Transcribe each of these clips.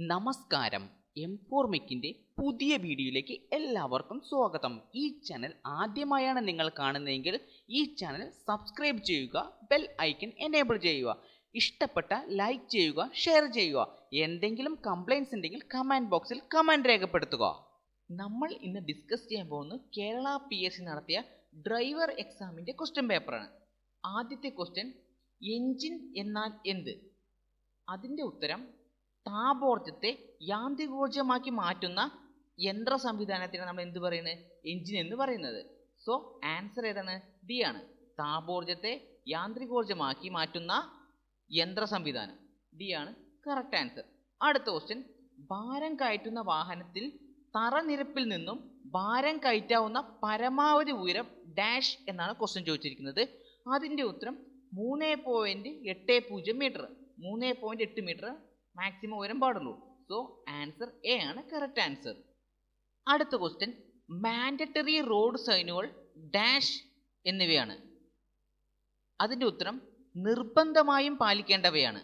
നമസ്കാരം എംഫോർമിക്കിൻ്റെ പുതിയ വീഡിയോയിലേക്ക് എല്ലാവർക്കും സ്വാഗതം ഈ ചാനൽ ആദ്യമായാണ് നിങ്ങൾ കാണുന്നതെങ്കിൽ ഈ ചാനൽ സബ്സ്ക്രൈബ് ചെയ്യുക ബെൽ ഐക്കൺ എനേബിൾ ചെയ്യുക ഇഷ്ടപ്പെട്ട ലൈക്ക് ചെയ്യുക ഷെയർ ചെയ്യുക എന്തെങ്കിലും കംപ്ലൈൻസ് ഉണ്ടെങ്കിൽ കമൻറ്റ് ബോക്സിൽ കമൻറ്റ് രേഖപ്പെടുത്തുക നമ്മൾ ഇന്ന് ഡിസ്കസ് ചെയ്യാൻ പോകുന്നത് കേരള പി എസ് സി നടത്തിയ ഡ്രൈവർ എക്സാമിൻ്റെ ക്വസ്റ്റ്യൻ പേപ്പറാണ് ആദ്യത്തെ ക്വസ്റ്റ്യൻ എൻജിൻ എന്നാൽ എന്ത് അതിൻ്റെ ഉത്തരം താപോർജ്ജത്തെ യാന്ത്രികോർജ്ജമാക്കി മാറ്റുന്ന യന്ത്ര സംവിധാനത്തിന് നമ്മൾ എന്ത് പറയുന്നത് എഞ്ചിൻ എന്ന് പറയുന്നത് സോ ആൻസർ ഏതാണ് ഡി ആണ് താപോർജ്ജത്തെ യാന്ത്രികോർജ്ജമാക്കി മാറ്റുന്ന യന്ത്ര സംവിധാനം ഡി ആണ് കറക്റ്റ് ആൻസർ അടുത്ത ക്വസ്റ്റ്യൻ ഭാരം കയറ്റുന്ന വാഹനത്തിൽ തറനിരപ്പിൽ നിന്നും ഭാരം കയറ്റാവുന്ന പരമാവധി ഉയരം ഡാഷ് എന്നാണ് ക്വസ്റ്റ്യൻ ചോദിച്ചിരിക്കുന്നത് അതിൻ്റെ ഉത്തരം മൂന്ന് പോയിൻറ്റ് എട്ട് പൂജ്യം മീറ്റർ മൂന്ന് പോയിൻറ്റ് എട്ട് മീറ്റർ മാക്സിമം ഉയരം പാടുള്ളൂ സോ ആൻസർ എ ആണ് കറക്റ്റ് ആൻസർ അടുത്ത ക്വസ്റ്റ്യൻ മാൻഡറ്ററി റോഡ് സൈനുകൾ ഡാഷ് എന്നിവയാണ് അതിൻ്റെ ഉത്തരം നിർബന്ധമായും പാലിക്കേണ്ടവയാണ്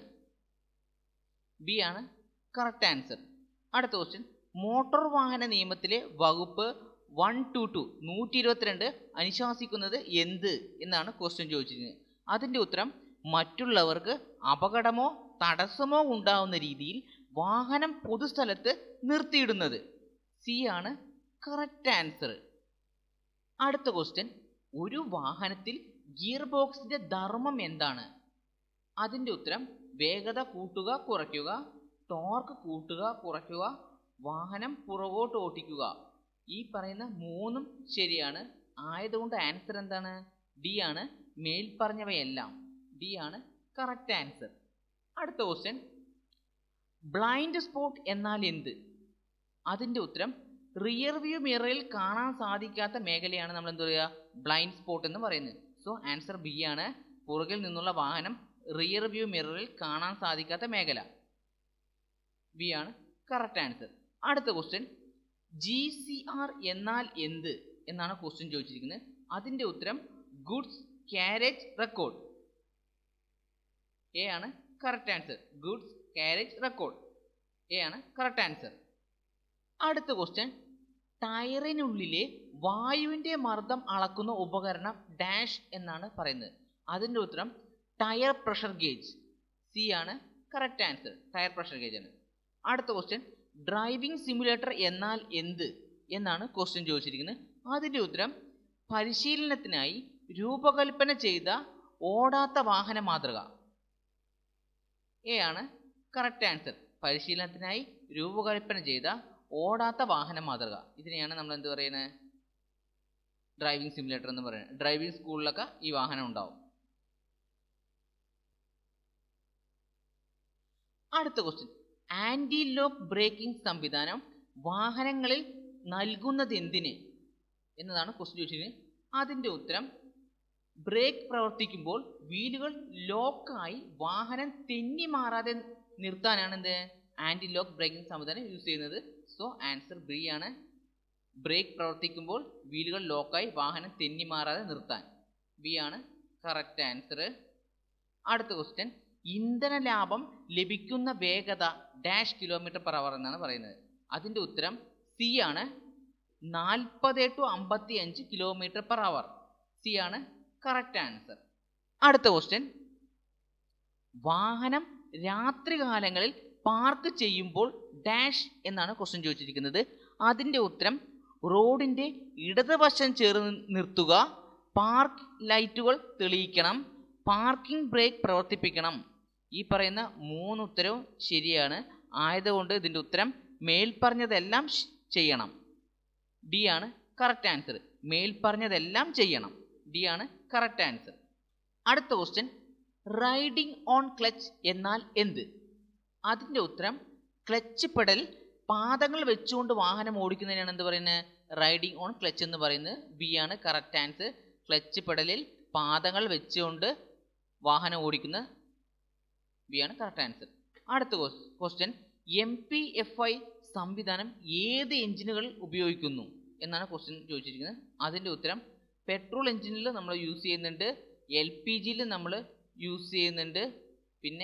ബി ആണ് കറക്റ്റ് ആൻസർ അടുത്ത ക്വസ്റ്റ്യൻ മോട്ടോർ വാഹന നിയമത്തിലെ വകുപ്പ് വൺ ടു ടു നൂറ്റി ഇരുപത്തിരണ്ട് അനുശാസിക്കുന്നത് എന്ത് എന്നാണ് ക്വസ്റ്റ്യൻ ചോദിച്ചിരിക്കുന്നത് അതിൻ്റെ ഉത്തരം മറ്റുള്ളവർക്ക് അപകടമോ തടസ്സമോ ഉണ്ടാവുന്ന രീതിയിൽ വാഹനം പൊതുസ്ഥലത്ത് നിർത്തിയിടുന്നത് സി ആണ് കറക്റ്റ് ആൻസർ അടുത്ത ക്വസ്റ്റ്യൻ ഒരു വാഹനത്തിൽ ഗിയർ ബോക്സിന്റെ ധർമ്മം എന്താണ് അതിൻ്റെ ഉത്തരം വേഗത കൂട്ടുക കുറയ്ക്കുക ടോർക്ക് കൂട്ടുക കുറയ്ക്കുക വാഹനം പുറകോട്ട് ഓട്ടിക്കുക ഈ പറയുന്ന മൂന്നും ശരിയാണ് ആയതുകൊണ്ട് ആൻസർ എന്താണ് ഡി ആണ് മേൽപ്പറഞ്ഞവയെല്ലാം ഡി ആണ് കറക്റ്റ് ആൻസർ അടുത്ത ക്വസ്റ്റ്യൻ ബ്ലൈൻഡ് സ്പോട്ട് എന്നാൽ എന്ത് അതിൻ്റെ ഉത്തരം റിയർ വ്യൂ മിററിൽ കാണാൻ സാധിക്കാത്ത മേഖലയാണ് നമ്മൾ എന്താ പറയുക ബ്ലൈൻഡ് സ്പോട്ട് എന്ന് പറയുന്നത് സോ ആൻസർ ബി ആണ് പുറകിൽ നിന്നുള്ള വാഹനം റിയർ വ്യൂ മിററിൽ കാണാൻ സാധിക്കാത്ത മേഖല ബി ആണ് കറക്റ്റ് ആൻസർ അടുത്ത ക്വസ്റ്റ്യൻ ജി സി ആർ എന്നാൽ എന്ത് എന്നാണ് ക്വസ്റ്റ്യൻ ചോദിച്ചിരിക്കുന്നത് അതിൻ്റെ ഉത്തരം ഗുഡ്സ് ക്യാരേജ് റെക്കോർഡ് എ ആണ് correct answer goods carriage record A ആണ് കറക്റ്റ് ആൻസർ അടുത്ത ക്വസ്റ്റ്യൻ ടയറിനുള്ളിലെ വായുവിൻ്റെ മർദ്ദം അളക്കുന്ന ഉപകരണം ഡാഷ് എന്നാണ് പറയുന്നത് അതിൻ്റെ ഉത്തരം ടയർ പ്രഷർ ഗേജ് സി ആണ് correct answer tyre pressure gauge ആണ് അടുത്ത ക്വസ്റ്റ്യൻ ഡ്രൈവിംഗ് സിമുലേറ്റർ എന്നാൽ എന്ത് എന്നാണ് ക്വസ്റ്റ്യൻ ചോദിച്ചിരിക്കുന്നത് അതിൻ്റെ ഉത്തരം പരിശീലനത്തിനായി രൂപകൽപ്പന ചെയ്ത ഓടാത്ത വാഹന മാതൃക എ ആണ് കറക്റ്റ് ആൻസർ പരിശീലനത്തിനായി രൂപകൽപ്പന ചെയ്ത ഓടാത്ത വാഹന മാതൃക ഇതിനെയാണ് നമ്മൾ എന്ത് പറയുന്നത് ഡ്രൈവിംഗ് സിമുലേറ്റർ എന്ന് പറയുന്നത് ഡ്രൈവിംഗ് സ്കൂളിലൊക്കെ ഈ വാഹനം ഉണ്ടാവും അടുത്ത ക്വസ്റ്റ്യൻ ആൻറ്റി ലോക്ക് ബ്രേക്കിംഗ് സംവിധാനം വാഹനങ്ങളിൽ നൽകുന്നത് എന്തിന് എന്നതാണ് ക്വസ്റ്റ്യൻ ചോദിച്ചിരിക്കുന്നത് അതിൻ്റെ ഉത്തരം ബ്രേക്ക് പ്രവർത്തിക്കുമ്പോൾ വീലുകൾ ലോക്കായി വാഹനം തെന്നി മാറാതെ നിർത്താനാണ് എന്ത് ആൻറ്റി ലോക്ക് ബ്രേക്കിംഗ് സംവിധാനം യൂസ് ചെയ്യുന്നത് സോ ആൻസർ ബി ആണ് ബ്രേക്ക് പ്രവർത്തിക്കുമ്പോൾ വീലുകൾ ലോക്കായി വാഹനം തെന്നി മാറാതെ നിർത്താൻ ബി ആണ് കറക്റ്റ് ആൻസർ അടുത്ത ക്വസ്റ്റ്യൻ ഇന്ധന ലാഭം ലഭിക്കുന്ന വേഗത ഡാഷ് കിലോമീറ്റർ പെർ അവർ എന്നാണ് പറയുന്നത് അതിൻ്റെ ഉത്തരം സി ആണ് നാൽപ്പത് ടു അമ്പത്തി അഞ്ച് കിലോമീറ്റർ പെർ അവർ സി ആണ് കറക്റ്റ് ആൻസർ അടുത്ത ക്വസ്റ്റ്യൻ വാഹനം രാത്രികാലങ്ങളിൽ പാർക്ക് ചെയ്യുമ്പോൾ ഡാഷ് എന്നാണ് ക്വസ്റ്റ്യൻ ചോദിച്ചിരിക്കുന്നത് അതിൻ്റെ ഉത്തരം റോഡിൻ്റെ ഇടതുവശം ചേർന്ന് നിർത്തുക പാർക്ക് ലൈറ്റുകൾ തെളിയിക്കണം പാർക്കിംഗ് ബ്രേക്ക് പ്രവർത്തിപ്പിക്കണം ഈ പറയുന്ന മൂന്ന് ഉത്തരവും ശരിയാണ് ആയതുകൊണ്ട് ഇതിൻ്റെ ഉത്തരം മേൽപ്പറഞ്ഞതെല്ലാം ചെയ്യണം ഡി ആണ് കറക്റ്റ് ആൻസർ മേൽപ്പറഞ്ഞതെല്ലാം ചെയ്യണം ഡി ആണ് കറക്റ്റ് ആൻസർ അടുത്ത ക്വസ്റ്റ്യൻ റൈഡിംഗ് ഓൺ ക്ലച്ച് എന്നാൽ എന്ത് അതിൻ്റെ ഉത്തരം ക്ലച്ച് പെഡൽ പാദങ്ങൾ വെച്ചുകൊണ്ട് വാഹനം ഓടിക്കുന്നതിനാണ് എന്ത് പറയുന്നത് റൈഡിംഗ് ഓൺ ക്ലച്ച് എന്ന് പറയുന്നത് ബി ആണ് കറക്റ്റ് ആൻസർ ക്ലച്ച് പെഡലിൽ പാദങ്ങൾ വെച്ചുകൊണ്ട് വാഹനം ഓടിക്കുന്ന ബി ആണ് കറക്റ്റ് ആൻസർ അടുത്ത question M P F I സംവിധാനം ഏത് എഞ്ചിനുകൾ ഉപയോഗിക്കുന്നു എന്നാണ് ക്വസ്റ്റ്യൻ ചോദിച്ചിരിക്കുന്നത് അതിൻ്റെ ഉത്തരം പെട്രോൾ എഞ്ചിനിൽ നമ്മൾ യൂസ് ചെയ്യുന്നുണ്ട് എൽ പി ജിയിൽ നമ്മൾ യൂസ് ചെയ്യുന്നുണ്ട് പിന്നെ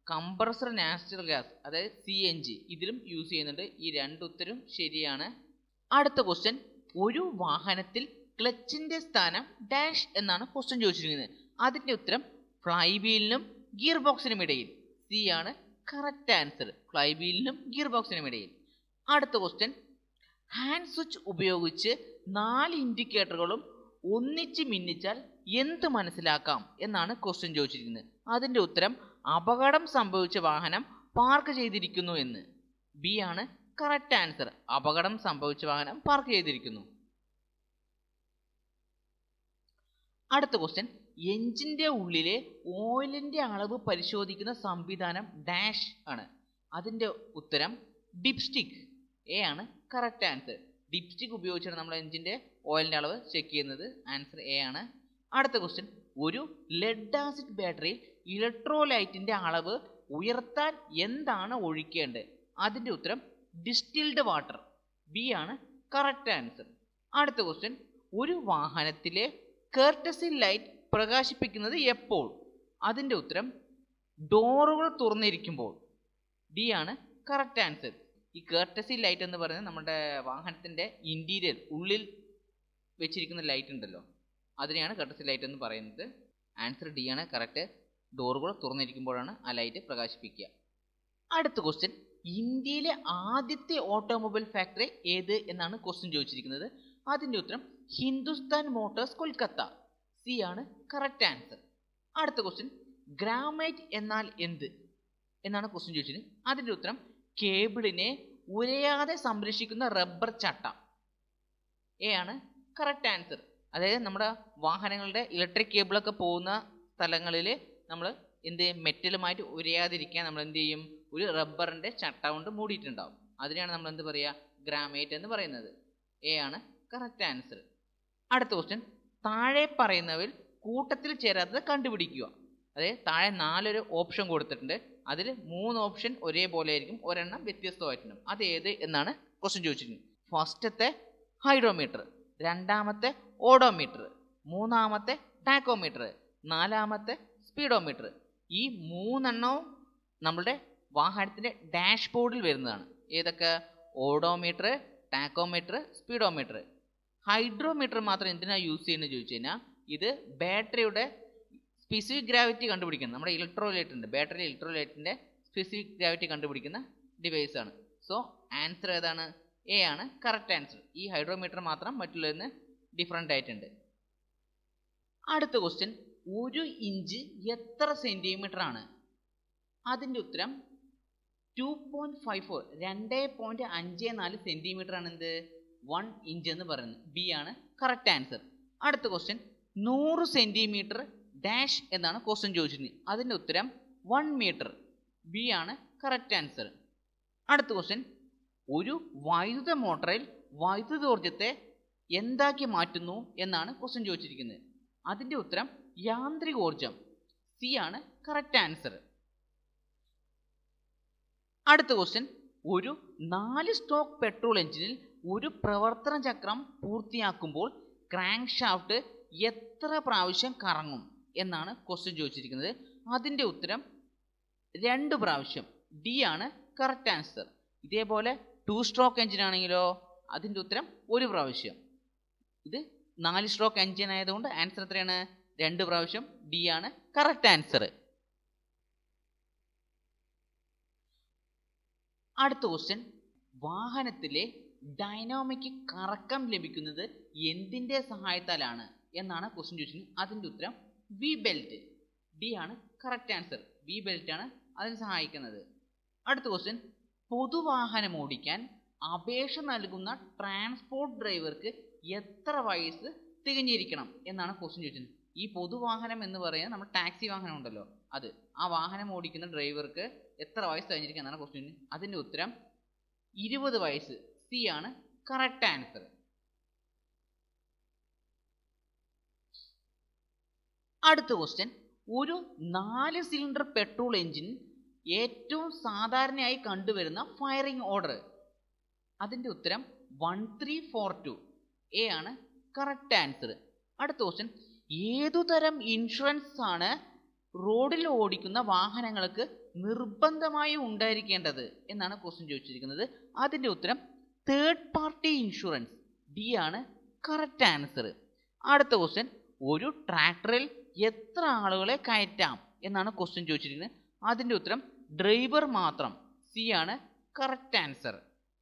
കംപ്രസർ നാച്ചുറൽ ഗ്യാസ് അതായത് സി എൻ ജി ഇതിലും യൂസ് ചെയ്യുന്നുണ്ട് ഈ രണ്ട് ഉത്തരം ശരിയാണ് അടുത്ത ക്വസ്റ്റ്യൻ ഒരു വാഹനത്തിൽ ക്ലച്ചിന്റെ സ്ഥാനം ഡാഷ് എന്നാണ് ക്വസ്റ്റ്യൻ ചോദിച്ചിരിക്കുന്നത് അതിന്റെ ഉത്തരം ഫ്ലൈ വീലിനും ഗിയർ ബോക്സിനും ഇടയിൽ സി ആണ് കറക്റ്റ് ആൻസർ ഫ്ലൈ വീലിനും ഗിയർ ബോക്സിനും ഇടയിൽ അടുത്ത ക്വസ്റ്റ്യൻ ഹാൻഡ് സ്വിച്ച് ഉപയോഗിച്ച് നാല് ഇൻഡിക്കേറ്ററുകളും ഒന്നിച്ച് മിന്നിച്ചാൽ എന്ത് മനസ്സിലാക്കാം എന്നാണ് ക്വസ്റ്റ്യൻ ചോദിച്ചിരിക്കുന്നത് അതിന്റെ ഉത്തരം അപകടം സംഭവിച്ച വാഹനം പാർക്ക് ചെയ്തിരിക്കുന്നു എന്ന് ബി ആണ് കറക്റ്റ് ആൻസർ അപകടം സംഭവിച്ച വാഹനം പാർക്ക് ചെയ്തിരിക്കുന്നു അടുത്ത ക്വസ്റ്റ്യൻ എഞ്ചിന്റെ ഉള്ളിലെ ഓയിലിന്റെ അളവ് പരിശോധിക്കുന്ന സംവിധാനം ഡാഷ് ആണ് അതിന്റെ ഉത്തരം ഡിപ്സ്റ്റിക് എ ആണ് കറക്റ്റ് ആൻസർ ഡിപ്സ്റ്റിക് ഉപയോഗിച്ചാണ് നമ്മൾ എഞ്ചിന്റെ ഓയിലിന്റെ അളവ് ചെക്ക് ചെയ്യുന്നത് ആൻസർ എ ആണ് അടുത്ത ക്വസ്റ്റ്യൻ ഒരു ലെഡ് ആസിഡ് ബാറ്ററിയിൽ ഇലക്ട്രോലൈറ്റിന്റെ അളവ് ഉയർത്താൻ എന്താണ് ഒഴിക്കേണ്ടത് അതിന്റെ ഉത്തരം ഡിസ്റ്റിൽഡ് വാട്ടർ ബി ആണ് കറക്റ്റ് ആൻസർ അടുത്ത ക്വസ്റ്റ്യൻ ഒരു വാഹനത്തിലെ കേർട്ടസി ലൈറ്റ് പ്രകാശിപ്പിക്കുന്നത് എപ്പോൾ അതിന്റെ ഉത്തരം ഡോറുകൾ തുറന്നിരിക്കുമ്പോൾ ഡി ആണ് കറക്റ്റ് ആൻസർ ഈ കേർട്ടസി ലൈറ്റ് എന്ന് പറയുന്നത് നമ്മുടെ വാഹനത്തിന്റെ ഇന്റീരിയർ ഉള്ളിൽ വെച്ചിരിക്കുന്ന ലൈറ്റ് ഉണ്ടല്ലോ അതിനെയാണ് കർട്ടസി ലൈറ്റ് എന്ന് പറയുന്നത് ആൻസർ ഡി ആണ് കറക്റ്റ് ഡോറുകൾ തുറന്നിരിക്കുമ്പോഴാണ് ആ ലൈറ്റ് പ്രകാശിപ്പിക്കുക അടുത്ത ക്വസ്റ്റ്യൻ ഇന്ത്യയിലെ ആദ്യത്തെ ഓട്ടോമൊബൈൽ ഫാക്ടറി ഏത് എന്നാണ് ക്വസ്റ്റ്യൻ ചോദിച്ചിരിക്കുന്നത് അതിന്റെ ഉത്തരം ഹിന്ദുസ്ഥാൻ മോട്ടോഴ്സ് കൊൽക്കത്ത സി ആണ് കറക്റ്റ് ആൻസർ അടുത്ത ക്വസ്റ്റ്യൻ ഗ്രാമൈറ്റ് എന്നാൽ എന്ത് എന്നാണ് ക്വസ്റ്റ്യൻ ചോദിച്ചത് അതിന്റെ ഉത്തരം കേബിളിനെ ഉരയാതെ സംരക്ഷിക്കുന്ന റബ്ബർ ചട്ട എ ആണ് കറക്റ്റ് ആൻസർ അതായത് നമ്മുടെ വാഹനങ്ങളുടെ ഇലക്ട്രിക് കേബിളൊക്കെ പോകുന്ന സ്ഥലങ്ങളിൽ നമ്മൾ എന്ത് ചെയ്യും മെറ്റലുമായിട്ട് ഉരയാതിരിക്കാൻ നമ്മൾ എന്ത് ചെയ്യും ഒരു റബ്ബറിന്റെ ചട്ട കൊണ്ട് മൂടിയിട്ടുണ്ടാവും അതിനെയാണ് നമ്മൾ എന്ത് പറയുക ഗ്രാമൈറ്റ് എന്ന് പറയുന്നത് എ ആണ് കറക്റ്റ് ആൻസർ അടുത്ത ക്വസ്റ്റ്യൻ താഴെ പറയുന്നവയിൽ കൂട്ടത്തിൽ ചേരാത്തത് കണ്ടുപിടിക്കുക അതായത് താഴെ നാലൊരു ഓപ്ഷൻ കൊടുത്തിട്ടുണ്ട് അതിൽ മൂന്ന് ഓപ്ഷൻ ഒരേപോലെ ആയിരിക്കും ഒരെണ്ണം വ്യത്യസ്തമായിട്ടുണ്ടാവും അത് ഏത് എന്നാണ് ക്വസ്റ്റ്യൻ ചോദിച്ചിരിക്കുന്നത് ഫസ്റ്റത്തെ ഹൈഡ്രോമീറ്റർ രണ്ടാമത്തെ ഓഡോമീറ്റർ മൂന്നാമത്തെ ടാക്കോമീറ്റർ നാലാമത്തെ സ്പീഡോമീറ്റർ ഈ മൂന്നെണ്ണവും നമ്മളുടെ വാഹനത്തിന്റെ ഡാഷ്ബോർഡിൽ വരുന്നതാണ് ഏതൊക്കെ ഓഡോമീറ്റർ ടാക്കോമീറ്റർ സ്പീഡോമീറ്റർ ഹൈഡ്രോമീറ്റർ മാത്രം എന്തിനാണ് യൂസ് ചെയ്യുന്നത് ചോദിച്ചു കഴിഞ്ഞാൽ ഇത് ബാറ്ററിയുടെ സ്പെസിഫിക് ഗ്രാവിറ്റി കണ്ടുപിടിക്കുന്നത് നമ്മുടെ ഇലക്ട്രോലൈറ്റ് ഉണ്ട് ബാറ്ററി ഇലക്ട്രോലൈറ്റിന്റെ സ്പെസിഫിക് ഗ്രാവിറ്റി കണ്ടുപിടിക്കുന്ന ഡിവൈസ് ആണ് സോ ആൻസർ ഏതാണ് എ ആണ് കറക്റ്റ് ആൻസർ ഈ ഹൈഡ്രോമീറ്റർ മാത്രം മറ്റുള്ളതിന് ഡിഫറെൻ്റ് ആയിട്ടുണ്ട് അടുത്ത ക്വസ്റ്റ്യൻ ഒരു ഇഞ്ച് എത്ര സെന്റിമീറ്റർ ആണ് അതിൻ്റെ ഉത്തരം ടു പോയിന്റ് ഫൈവ് ഫോർ രണ്ട് പോയിന്റ് അഞ്ച് നാല് സെന്റിമീറ്റർ ആണ് എന്ത് വൺ ഇഞ്ച് എന്ന് പറയുന്നത് ബി ആണ് കറക്റ്റ് ആൻസർ അടുത്ത ക്വസ്റ്റ്യൻ നൂറ് സെന്റിമീറ്റർ ഡാഷ് എന്നാണ് ക്വസ്റ്റ്യൻ ചോദിച്ചിരുന്നത് അതിൻ്റെ ഉത്തരം വൺ മീറ്റർ ബി ആണ് കറക്റ്റ് ആൻസർ അടുത്ത ക്വസ്റ്റ്യൻ ഒരു വൈദ്യുത മോട്ടറിൽ വൈദ്യുതോർജ്ജത്തെ എന്താക്കി മാറ്റുന്നു എന്നാണ് ക്വസ്റ്റ്യൻ ചോദിച്ചിരിക്കുന്നത് അതിൻ്റെ ഉത്തരം യാന്ത്രികോർജം സി ആണ് കറക്റ്റ് ആൻസർ അടുത്ത ക്വസ്റ്റ്യൻ ഒരു നാല് സ്റ്റോക്ക് പെട്രോൾ എഞ്ചിനിൽ ഒരു പ്രവർത്തന ചക്രം പൂർത്തിയാക്കുമ്പോൾ ക്രാങ്ക് ഷാഫ്റ്റ് എത്ര പ്രാവശ്യം കറങ്ങും എന്നാണ് ക്വസ്റ്റ്യൻ ചോദിച്ചിരിക്കുന്നത് അതിൻ്റെ ഉത്തരം രണ്ട് പ്രാവശ്യം ഡി ആണ് കറക്റ്റ് ആൻസർ ഇതേപോലെ ടു സ്ട്രോക്ക് എഞ്ചിൻ ആണെങ്കിലോ അതിൻ്റെ ഉത്തരം ഒരു പ്രാവശ്യം ഇത് നാല് സ്ട്രോക്ക് എഞ്ചിൻ ആയതുകൊണ്ട് ആൻസർ എത്രയാണ് രണ്ട് പ്രാവശ്യം ഡി ആണ് കറക്റ്റ് ആൻസർ അടുത്ത ക്വസ്റ്റ്യൻ വാഹനത്തിലെ ഡൈനാമിക് കറക്കം ലഭിക്കുന്നത് എന്തിന്റെ സഹായത്താലാണ് എന്നാണ് ക്വസ്റ്റ്യൻ ചോദിച്ചത് അതിന്റെ ഉത്തരം വി ബെൽറ്റ് ഡി ആണ് കറക്റ്റ് ആൻസർ വി ബെൽറ്റ് ആണ് അതിന് സഹായിക്കുന്നത് അടുത്ത ക്വസ്റ്റ്യൻ പൊതുവാഹനം ഓടിക്കാൻ അപേക്ഷ നൽകുന്ന ട്രാൻസ്പോർട്ട് ഡ്രൈവർക്ക് എത്ര വയസ്സ് തികഞ്ഞിരിക്കണം എന്നാണ് ക്വസ്റ്റ്യൻ ചോദിച്ചത് ഈ പൊതുവാഹനം എന്ന് പറയുന്നത് നമ്മൾ ടാക്സി വാഹനം ഉണ്ടല്ലോ അത് ആ വാഹനം ഓടിക്കുന്ന ഡ്രൈവർക്ക് എത്ര വയസ്സ് കഴിഞ്ഞിരിക്കും എന്നാണ് ക്വസ്റ്റ്യൻ അതിന്റെ ഉത്തരം ഇരുപത് വയസ്സ് സി ആണ് കറക്റ്റ് ആൻസർ അടുത്ത ക്വസ്റ്റ്യൻ ഒരു നാല് സിലിണ്ടർ പെട്രോൾ എഞ്ചിൻ ഏറ്റവും സാധാരണയായി കണ്ടുവരുന്ന ഫയറിംഗ് ഓർഡർ അതിന്റെ ഉത്തരം one three four two A ആണ് കറക്റ്റ് ആൻസർ അടുത്ത ക്വസ്റ്റ്യൻ ഏതുതരം ഇൻഷുറൻസ് ആണ് റോഡിൽ ഓടിക്കുന്ന വാഹനങ്ങൾക്ക് നിർബന്ധമായും ഉണ്ടായിരിക്കേണ്ടത് എന്നാണ് ക്വസ്റ്റ്യൻ ചോദിച്ചിരിക്കുന്നത് അതിൻ്റെ ഉത്തരം തേർഡ് പാർട്ടി ഇൻഷുറൻസ് ഡി ആണ് കറക്റ്റ് ആൻസർ അടുത്ത ക്വസ്റ്റ്യൻ ഒരു ട്രാക്ടറിൽ എത്ര ആളുകളെ കയറ്റാം എന്നാണ് ക്വസ്റ്റ്യൻ ചോദിച്ചിരിക്കുന്നത് അതിൻ്റെ ഉത്തരം ഡ്രൈവർ മാത്രം സി ആണ് കറക്റ്റ് ആൻസർ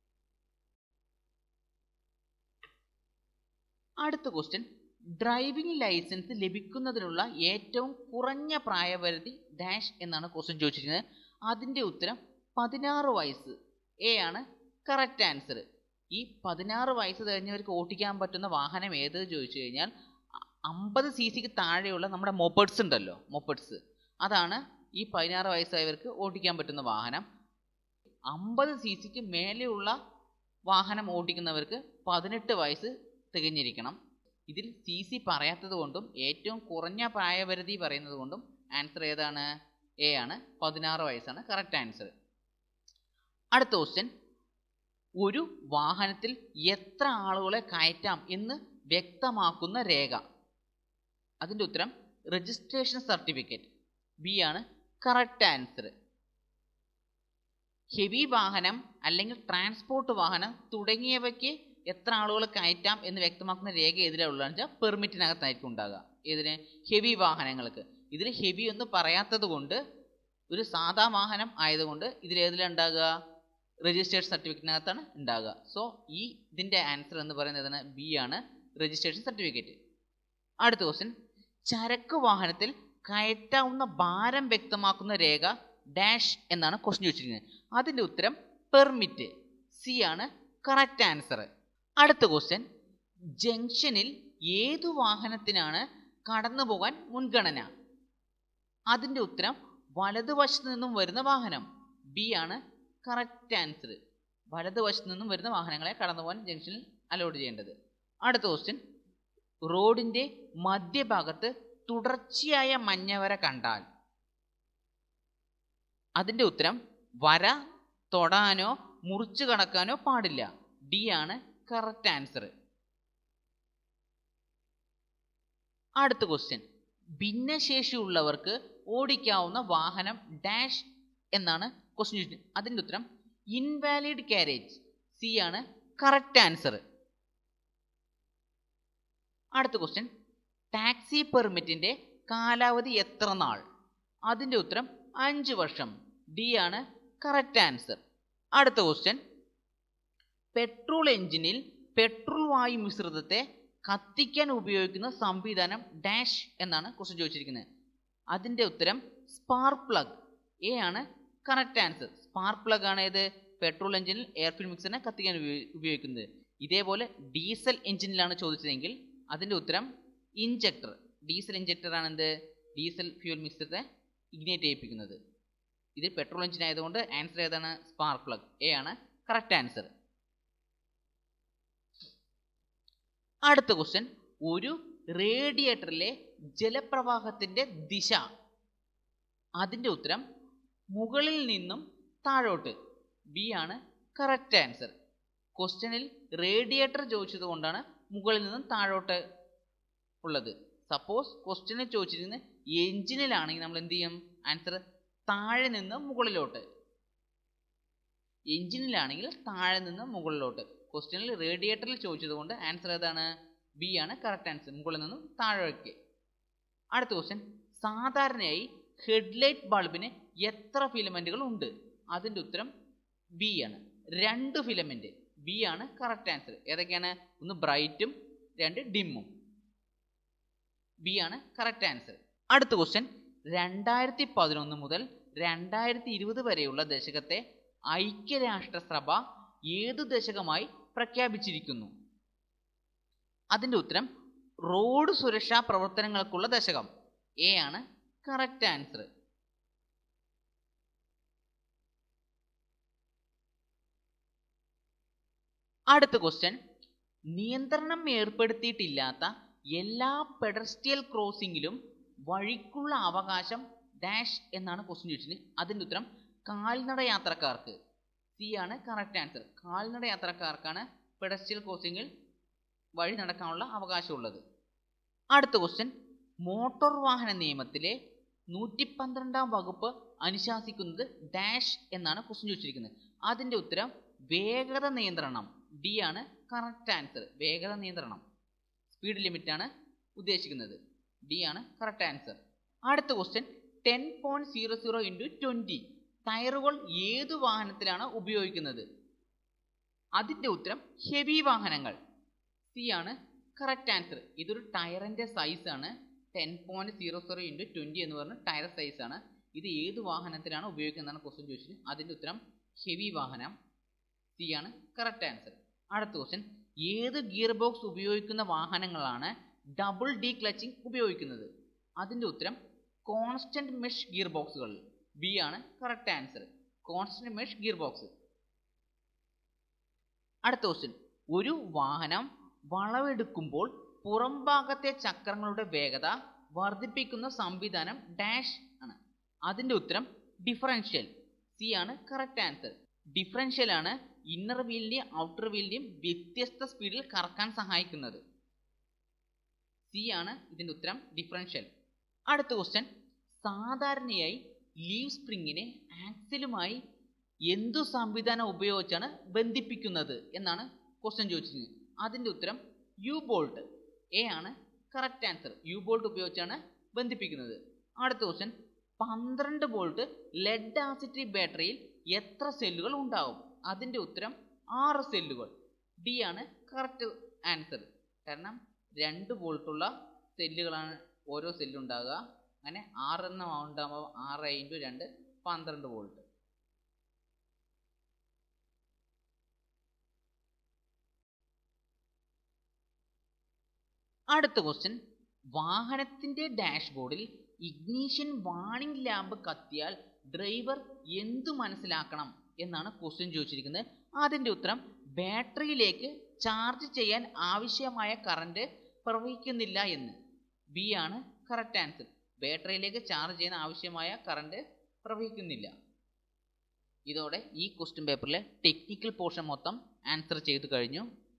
അടുത്ത ക്വസ്റ്റ്യൻ ഡ്രൈവിംഗ് ലൈസൻസ് ലഭിക്കുന്നതിനുള്ള ഏറ്റവും കുറഞ്ഞ പ്രായപരിധി ഡാഷ് എന്നാണ് ക്വസ്റ്റ്യൻ ചോദിച്ചിരിക്കുന്നത് അതിൻ്റെ ഉത്തരം പതിനാറ് വയസ്സ് എ ആണ് കറക്റ്റ് ആൻസർ ഈ പതിനാറ് വയസ്സ് കഴിഞ്ഞവർക്ക് ഓട്ടിക്കാൻ പറ്റുന്ന വാഹനം ഏത് ചോദിച്ചു കഴിഞ്ഞാൽ അമ്പത് സി സിക്ക് താഴെയുള്ള നമ്മുടെ മൊപ്പഡ്സ് ഉണ്ടല്ലോ മൊപ്പഡ്സ് അതാണ് ഈ പതിനാറ് വയസ്സായവർക്ക് ഓടിക്കാൻ പറ്റുന്ന വാഹനം അമ്പത് സി സിക്ക് മേലെയുള്ള വാഹനം ഓടിക്കുന്നവർക്ക് പതിനെട്ട് വയസ്സ് തികഞ്ഞിരിക്കണം ഇതിൽ സി സി പറയാത്തത് കൊണ്ടും ഏറ്റവും കുറഞ്ഞ പ്രായപരിധി പറയുന്നത് കൊണ്ടും ആൻസർ ഏതാണ് എ ആണ് പതിനാറ് വയസ്സാണ് കറക്റ്റ് ആൻസർ അടുത്ത ക്വസ്റ്റ്യൻ ഒരു വാഹനത്തിൽ എത്ര ആളുകളെ കയറ്റാം എന്ന് വ്യക്തമാക്കുന്ന രേഖ അതിൻ്റെ ഉത്തരം രജിസ്ട്രേഷൻ സർട്ടിഫിക്കറ്റ് ബി ആണ് കറക്റ്റ് ആൻസർ ഹെവി വാഹനം അല്ലെങ്കിൽ ട്രാൻസ്പോർട്ട് വാഹനം തുടങ്ങിയവയ്ക്ക് എത്ര ആളുകൾ കയറ്റാം എന്ന് വ്യക്തമാക്കുന്ന രേഖ ഏതിലുള്ളതെന്ന് വെച്ചാൽ പെർമിറ്റിനകത്തായിരിക്കും ഉണ്ടാകുക ഇതിന് ഹെവി വാഹനങ്ങൾക്ക് ഇതിൽ ഹെവി എന്ന് പറയാത്തത് കൊണ്ട് ഒരു സാധാ വാഹനം ആയതുകൊണ്ട് ഇതിൽ ഏതിലുണ്ടാകുക രജിസ്ട്രേഷൻ സർട്ടിഫിക്കറ്റിനകത്താണ് ഉണ്ടാകുക സോ ഈ ഇതിൻ്റെ ആൻസർ എന്ന് പറയുന്നത് ബി ആണ് രജിസ്ട്രേഷൻ സർട്ടിഫിക്കറ്റ് അടുത്ത ക്വസ്റ്റ്യൻ ചരക്ക് വാഹനത്തിൽ കയറ്റാവുന്ന ഭാരം വ്യക്തമാക്കുന്ന രേഖ ഡാഷ് എന്നാണ് ക്വസ്റ്റ്യൻ ചോദിച്ചിരിക്കുന്നത് അതിൻ്റെ ഉത്തരം പെർമിറ്റ് സി ആണ് കറക്റ്റ് ആൻസർ അടുത്ത ക്വസ്റ്റ്യൻ ജംഗ്ഷനിൽ ഏതു വാഹനത്തിനാണ് കടന്നു പോകാൻ മുൻഗണന അതിൻ്റെ ഉത്തരം വലതുവശത്ത് നിന്നും വരുന്ന വാഹനം ബി ആണ് കറക്റ്റ് ആൻസർ വലതുവശത്ത് നിന്നും വരുന്ന വാഹനങ്ങളെ കടന്നു പോകാൻ ജംഗ്ഷനിൽ അലോട്ട് ചെയ്യേണ്ടത് അടുത്ത ക്വസ്റ്റ്യൻ റോഡിൻ്റെ മധ്യഭാഗത്ത് തുടർച്ചയായ മഞ്ഞവര കണ്ടാൽ അതിൻ്റെ ഉത്തരം വര തൊടാനോ മുറിച്ചു കടക്കാനോ പാടില്ല ഡി ആണ് കറക്റ്റ് ആൻസർ അടുത്ത ക്വസ്റ്റ്യൻ ഭിന്നശേഷിയുള്ളവർക്ക് ഓടിക്കാവുന്ന വാഹനം ഡാഷ് എന്നാണ് ക്വസ്റ്റ്യൻ ചോദിച്ചത് അതിൻ്റെ ഉത്തരം ഇൻവാലിഡ് കാരേജ് സി ആണ് കറക്റ്റ് ആൻസർ അടുത്ത ക്വസ്റ്റ്യൻ ടാക്സി പെർമിറ്റിൻ്റെ കാലാവധി എത്ര നാൾ അതിൻ്റെ ഉത്തരം അഞ്ച് വർഷം ഡി ആണ് കറക്റ്റ് ആൻസർ അടുത്ത ക്വസ്റ്റ്യൻ പെട്രോൾ എഞ്ചിനിൽ പെട്രോൾ വായു മിശ്രിതത്തെ കത്തിക്കാൻ ഉപയോഗിക്കുന്ന സംവിധാനം ഡാഷ് എന്നാണ് ക്വസ്റ്റ്യൻ ചോദിച്ചിരിക്കുന്നത് അതിൻ്റെ ഉത്തരം സ്പാർക്ക് പ്ലഗ് എ ആണ് കറക്റ്റ് ആൻസർ സ്പാർക്ക് പ്ലഗ് ആണ് ഏത് പെട്രോൾ എഞ്ചിനിൽ എയർ ഫ്യൂൽ മിക്സറിനെ കത്തിക്കാൻ ഉപയോഗിക്കുന്നത് ഇതേപോലെ ഡീസൽ എഞ്ചിനിലാണ് ചോദിച്ചതെങ്കിൽ അതിൻ്റെ ഉത്തരം ഇഞ്ചക്ടർ ഡീസൽ ഇഞ്ചക്ടർ ആണ് എന്ത് ഡീസൽ ഫ്യൂൽ മിക്സറെ ഇഗ്നേറ്റ് ചെയ്യിപ്പിക്കുന്നത് ഇത് പെട്രോൾ എഞ്ചിൻ ആയതുകൊണ്ട് ആൻസർ ഏതാണ് സ്പാർക്ക് പ്ലഗ് എ ആണ് കറക്റ്റ് ആൻസർ അടുത്ത ക്വസ്റ്റ്യൻ ഒരു റേഡിയേറ്ററിലെ ജലപ്രവാഹത്തിന്റെ ദിശ അതിൻ്റെ ഉത്തരം മുകളിൽ നിന്നും താഴോട്ട് ബി ആണ് കറക്റ്റ് ആൻസർ ക്വസ്റ്റ്യനിൽ റേഡിയേറ്റർ ചോദിച്ചത് കൊണ്ടാണ് മുകളിൽ നിന്നും താഴോട്ട് ഉള്ളത് സപ്പോസ് ക്വസ്റ്റ്യനിൽ ചോദിച്ചിരിക്കുന്നത് എഞ്ചിനിലാണെങ്കിൽ നമ്മൾ എന്ത് ചെയ്യും ആൻസർ താഴെ നിന്ന് മുകളിലോട്ട് എഞ്ചിനിലാണെങ്കിൽ താഴെ നിന്ന് മുകളിലോട്ട് ക്വസ്റ്റ്യനിൽ റേഡിയേറ്ററിൽ ചോദിച്ചത് കൊണ്ട് ആൻസർ ഏതാണ് ബി ആണ് കറക്റ്റ് ആൻസർ മുകളിൽ നിന്നും താഴേക്ക് അടുത്ത ക്വസ്റ്റ്യൻ സാധാരണയായി ഹെഡ്ലൈറ്റ് ബൾബിന് എത്ര ഫിലമെന്റുകൾ ഉണ്ട് അതിൻ്റെ ഉത്തരം ബി ആണ് രണ്ട് ഫിലമെന്റ് ബി ആണ് കറക്റ്റ് ആൻസർ ഏതൊക്കെയാണ് ഒന്ന് ബ്രൈറ്റും രണ്ട് ഡിമ്മും ബി ആണ് കറക്റ്റ് ആൻസർ അടുത്ത ക്വസ്റ്റ്യൻ രണ്ടായിരത്തി പതിനൊന്ന് മുതൽ രണ്ടായിരത്തി ഇരുപത് വരെയുള്ള ദശകത്തെ ഐക്യരാഷ്ട്രസഭ ഏതു ദശകമായി പ്രഖ്യാപിച്ചിരിക്കുന്നു അതിൻ്റെ ഉത്തരം റോഡ് സുരക്ഷാ പ്രവർത്തനങ്ങൾക്കുള്ള ദശകം എ ആണ് കറക്റ്റ് ആൻസർ അടുത്ത ക്വസ്റ്റ്യൻ നിയന്ത്രണം ഏർപ്പെടുത്തിയിട്ടില്ലാത്ത എല്ലാ പെഡസ്ട്രിയൽ ക്രോസിംഗിലും വഴിക്കുള്ള അവകാശം ഡാഷ് എന്നാണ് ക്വസ്റ്റ്യൻ ചോദിച്ചത് അതിൻ്റെ ഉത്തരം കാൽനട യാത്രക്കാർക്ക് സി ആണ് കറക്റ്റ് ആൻസർ കാൽനട യാത്രക്കാർക്കാണ് പെഡസ്ട്രിയൽ ക്രോസിംഗിൽ വഴി നടക്കാനുള്ള അവകാശമുള്ളത് അടുത്ത ക്വസ്റ്റ്യൻ മോട്ടോർ വാഹന നിയമത്തിലെ നൂറ്റി പന്ത്രണ്ടാം വകുപ്പ് അനുശാസിക്കുന്നത് ഡാഷ് എന്നാണ് ക്വസ്റ്റ്യൻ ചോദിച്ചിരിക്കുന്നത് അതിൻ്റെ ഉത്തരം വേഗത നിയന്ത്രണം ഡി ആണ് കറക്റ്റ് ആൻസർ വേഗത നിയന്ത്രണം സ്പീഡ് ലിമിറ്റ് ആണ് ഉദ്ദേശിക്കുന്നത് ഡി ആണ് കറക്റ്റ് ആൻസർ അടുത്ത question ten point zero zero into twenty ടയറുകൾ ഏതു വാഹനത്തിലാണ് ഉപയോഗിക്കുന്നത് അതിൻ്റെ ഉത്തരം ഹെവി വാഹനങ്ങൾ സി ആണ് കറക്റ്റ് ആൻസർ ഇതൊരു ടയറിൻ്റെ സൈസാണ് ten point zero zero into twenty എന്ന് പറഞ്ഞ ടയർ സൈസാണ് ഇത് ഏത് വാഹനത്തിലാണ് ഉപയോഗിക്കുന്നതാണ് ക്വസ്റ്റ്യൻ ചോദിച്ചത് അതിൻ്റെ ഉത്തരം ഹെവി വാഹനം സി ആണ് കറക്റ്റ് ആൻസർ അടുത്ത ക്വസ്റ്റ്യൻ ഏത് ഗിയർ ബോക്സ് ഉപയോഗിക്കുന്ന വാഹനങ്ങളാണ് ഡബിൾ ഡി ക്ലച്ചിങ് ഉപയോഗിക്കുന്നത് അതിൻ്റെ ഉത്തരം കോൺസ്റ്റന്റ് മെഷ് ഗിയർ ബോക്സുകൾ ബി ആണ് correct answer constant mesh gear box അടുത്ത ക്വസ്റ്റ്യൻ ഒരു വാഹനം വളവെടുക്കുമ്പോൾ പുറംഭാഗത്തെ ചക്രങ്ങളുടെ വേഗത വർദ്ധിപ്പിക്കുന്ന സംവിധാനം ഡാഷ് ആണ് അതിൻ്റെ ഉത്തരം ഡിഫറൻഷ്യൽ സി ആണ് കറക്റ്റ് ആൻസർ ഡിഫറൻഷ്യൽ ആണ് ഇന്നർ വീലിൻ്റെയും ഔട്ടർ വീലിൻ്റെയും വ്യത്യസ്ത സ്പീഡിൽ കറക്കാൻ സഹായിക്കുന്നത് സി ആണ് ഇതിൻ്റെ ഉത്തരം ഡിഫറൻഷ്യൽ അടുത്ത ക്വസ്റ്റ്യൻ സാധാരണയായി ലീവ് സ്പ്രിങ്ങിനെ ആക്സിലുമായി എന്തു സംവിധാനം ഉപയോഗിച്ചാണ് ബന്ധിപ്പിക്കുന്നത് എന്നാണ് ക്വസ്റ്റ്യൻ ചോദിച്ചിരിക്കുന്നത് അതിൻ്റെ ഉത്തരം യു ബോൾട്ട് എ ആണ് കറക്റ്റ് ആൻസർ യു ബോൾട്ട് ഉപയോഗിച്ചാണ് ബന്ധിപ്പിക്കുന്നത് അടുത്ത ക്വസ്റ്റ്യൻ പന്ത്രണ്ട് വോൾട്ട് ലെഡ് ആസിറ്റി ബാറ്ററിയിൽ എത്ര സെല്ലുകൾ ഉണ്ടാവും അതിൻ്റെ ഉത്തരം ആറ് സെല്ലുകൾ ഡി ആണ് കറക്റ്റ് ആൻസർ കാരണം രണ്ട് വോൾട്ടുള്ള സെല്ലുകളാണ് ഓരോ സെല്ലുണ്ടാകുക അങ്ങനെ ആറെണ്ണം ഉണ്ടാകുമ്പോൾ ആറ് ഇൻറ്റു രണ്ട് പന്ത്രണ്ട് വോൾട്ട് അടുത്ത ക്വസ്റ്റ്യൻ വാഹനത്തിന്റെ ഡാഷ്ബോർഡിൽ ഇഗ്നീഷ്യൻ വാണിംഗ് ലാമ്പ് കത്തിയാൽ ഡ്രൈവർ എന്തു മനസ്സിലാക്കണം എന്നാണ് ക്വസ്റ്റ്യൻ ചോദിച്ചിരിക്കുന്നത് അതിൻ്റെ ഉത്തരം ബാറ്ററിയിലേക്ക് ചാർജ് ചെയ്യാൻ ആവശ്യമായ കറണ്ട് പ്രവഹിക്കുന്നില്ല എന്ന് ബി ആണ് കറക്റ്റ് ആൻസർ ബാറ്ററിയിലേക്ക് ചാർജ് ചെയ്യാൻ ആവശ്യമായ കറണ്ട് പ്രവഹിക്കുന്നില്ല ഇതോടെ ഈ ക്വസ്റ്റ്യൻ പേപ്പറിലെ ടെക്നിക്കൽ പോർഷൻ മൊത്തം ആൻസർ ചെയ്തു കഴിഞ്ഞു